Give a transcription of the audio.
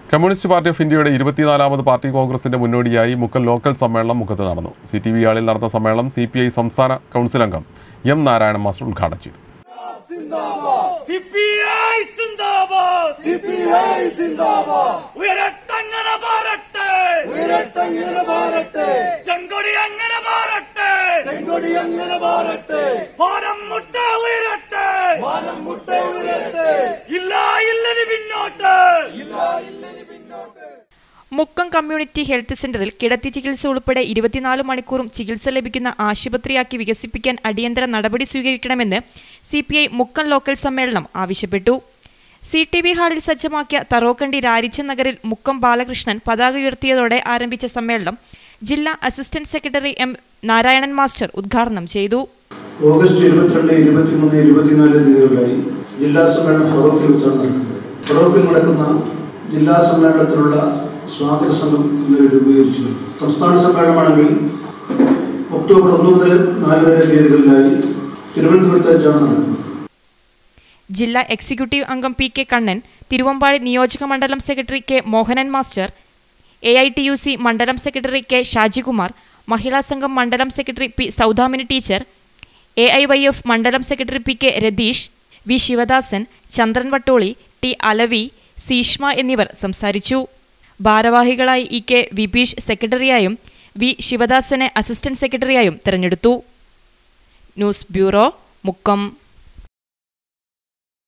communist party of ഇന്ത്യയുടെ ഇരുപത്തിനാലാമത് party കോൺഗ്രസിന്റെ മുന്നോടിയായി മുക്കൽ ലോക്കൽ സമ്മേളനം മുഖത്ത് നടന്നു സി ടി വി ഹാളിൽ നടന്ന സമ്മേളനം സി പി ഐ സംസ്ഥാന കൗൺസിൽ അംഗം എം നാരായണൻ മാസ്റ്റർ ഉദ്ഘാടനം ചെയ്തു സിപിഐ സിന്ദാബാദ് സിപിഐ സിന്ദാബാദ് ഉയരട്ടങ്ങനെ പാറട്ടെ ഉയരട്ടങ്ങനെ പാറട്ടെ ചെങ്കൊടി അങ്ങനെ പാറട്ടെ ചെങ്കൊടി അങ്ങനെ പാറട്ടെ വാനം മുട്ട ഉയരട്ടെ വാനം മുട്ട ഉയരട്ടെ ഇല്ല ഇല്ലനി പിന്നോട്ട് മുക്കം കമ്മ്യൂണിറ്റി ഹെൽത്ത് സെന്ററിൽ കിടത്തി ചികിത്സ ഉൾപ്പെടെ ഇരുപത്തിനാല് മണിക്കൂറും ചികിത്സ ലഭിക്കുന്ന ആശുപത്രിയാക്കി വികസിപ്പിക്കാൻ അടിയന്തര നടപടി സ്വീകരിക്കണമെന്ന് C P I Mukkam local സമ്മേളനം ആവശ്യപ്പെട്ടു സി ടി വി ഹാളിൽ സജ്ജമാക്കിയ തറോക്കണ്ടി രാരിച്ച നഗറിൽ മുക്കം ബാലകൃഷ്ണൻ പതാക ഉയർത്തിയതോടെ ആരംഭിച്ച സമ്മേളനം ജില്ലാ assistant secretary M Narayanan master ഉദ്ഘാടനം ചെയ്തു ഓഗസ്റ്റ് ഇരുപത്തിരണ്ട് ഇരുപത്തിമൂന്ന് ഇരുപത്തിനാല് തീയതികളിലായി ജില്ലാ സമ്മേളനം ഫറോക്കിൽ വെച്ചാണ് നടക്കുന്നത് ഫറോക്കിൽ നടക്കുന്ന ജില്ലാ സമ്മേളനത്തിലുള്ള സ്വാഗത സംഘം ഇന്നലെ രൂപീകരിച്ചു സംസ്ഥാന സമ്മേളനമാണെങ്കിൽ ഒക്ടോബർ ഒന്ന് മുതൽ നാല് വരെ തീയതികളിലായി തിരുവനന്തപുരത്ത് വെച്ചാണ് നടക്കുന്നത് ജില്ലാ എക്സിക്യൂട്ടീവ് അംഗം പി കെ കണ്ണൻ തിരുവമ്പാടി നിയോജക മണ്ഡലം secretary K Mohanan master A I T U C മണ്ഡലം സെക്രട്ടറി കെ ഷാജികുമാർ മഹിളാ സംഘം മണ്ഡലം secretary P Saudamini teacher A I Y F മണ്ഡലം secretary P K Ratheesh V Sivadasan Chandran Vattoli T Alavi Seeshma എന്നിവർ സംസാരിച്ചു ഭാരവാഹികളായി ഇ കെ വിപീഷ് സെക്രട്ടറിയായും വി ശിവദാസനെ അസിസ്റ്റന്റ് സെക്രട്ടറിയായും തെരഞ്ഞെടുത്തു ന്യൂസ് ബ്യൂറോ മുക്കം